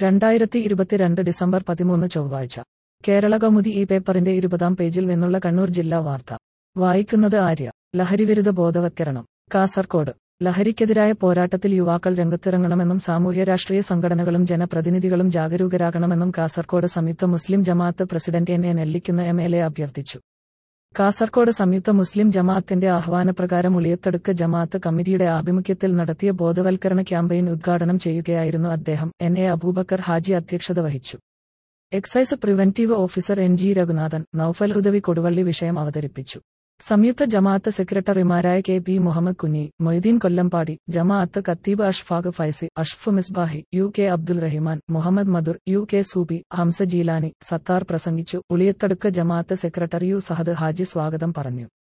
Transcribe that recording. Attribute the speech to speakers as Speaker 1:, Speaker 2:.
Speaker 1: രണ്ടായിരത്തി ഇരുപത്തിരണ്ട് ഡിസംബർ പതിമൂന്ന് ചൊവ്വാഴ്ച കേരള കൗമുദി ഈ പേപ്പറിന്റെ ഇരുപതാം പേജിൽ നിന്നുള്ള കണ്ണൂർ ജില്ലാ വാർത്ത വായിക്കുന്നത് ആര്യ ലഹരിവിരുദ്ധ ബോധവത്കരണം കാസർകോട് ലഹരിക്കെതിരായ പോരാട്ടത്തിൽ യുവാക്കൾ രംഗത്തിറങ്ങണമെന്നും സാമൂഹ്യ രാഷ്ട്രീയ സംഘടനകളും ജനപ്രതിനിധികളും ജാഗരൂകരാകണമെന്നും കാസർകോട് സംയുക്ത മുസ്ലിം ജമാഅത്ത് president N A Nellikkunnu M L A അഭ്യർത്ഥിച്ചു കാസർകോട് സംയുക്ത മുസ്ലിം ജമാഅത്തിന്റെ ആഹ്വാനപ്രകാരം ഉളിയത്തടുക്ക് ജമാഅത്ത് കമ്മിറ്റിയുടെ ആഭിമുഖ്യത്തിൽ നടത്തിയ ബോധവൽക്കരണ ക്യാമ്പയിൻ ഉദ്ഘാടനം ചെയ്യുകയായിരുന്നു അദ്ദേഹം എൻ എ അബൂബക്കർ ഹാജി അധ്യക്ഷത വഹിച്ചു excise preventive officer N G Raghunathan Noufal Udavi Koduvally വിഷയം അവതരിപ്പിച്ചു സംയുക്ത ജമാഅത്ത് സെക്രട്ടറിമാരായ കെ പി മുഹമ്മദ് കുഞ്ഞി മൊയ്തീൻ കൊല്ലംപാടി ജമാഅത്ത് കത്തീബ് അഷ്ഫാഖ് ഫൈസി അഷ്ഫ് Misbahi U K Abdul Rahiman Muhammad Madhur U K Subi Hamza Jeelani Sathar പ്രസംഗിച്ചു ഉളിയത്തടുക്ക് ജമാഅത്ത് സെക്രട്ടറി യു സഹദ് ഹാജി സ്വാഗതം പറഞ്ഞു